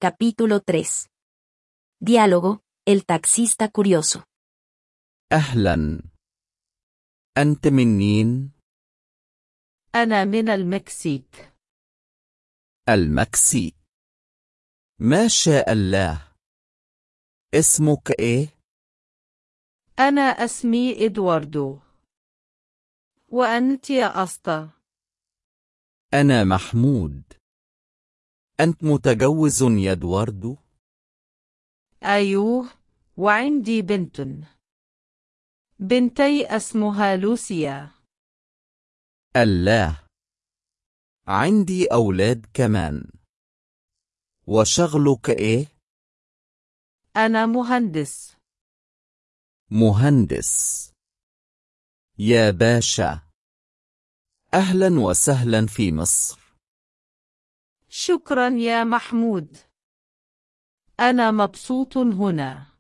Capítulo 3. Diálogo, el taxista curioso. أهلا أنت منين؟ أنا من المكسيك المكسيك ما شاء الله اسمك إيه؟ أنا اسمي إدواردو وأنت يا أسطى أنا محمود أنت متجوز يا إدواردو؟ أيوه وعندي بنت بنتي اسمها لوسيا الله عندي أولاد كمان وشغلك إيه؟ أنا مهندس مهندس يا باشا أهلا وسهلا في مصر شكرا يا محمود أنا مبسوط هنا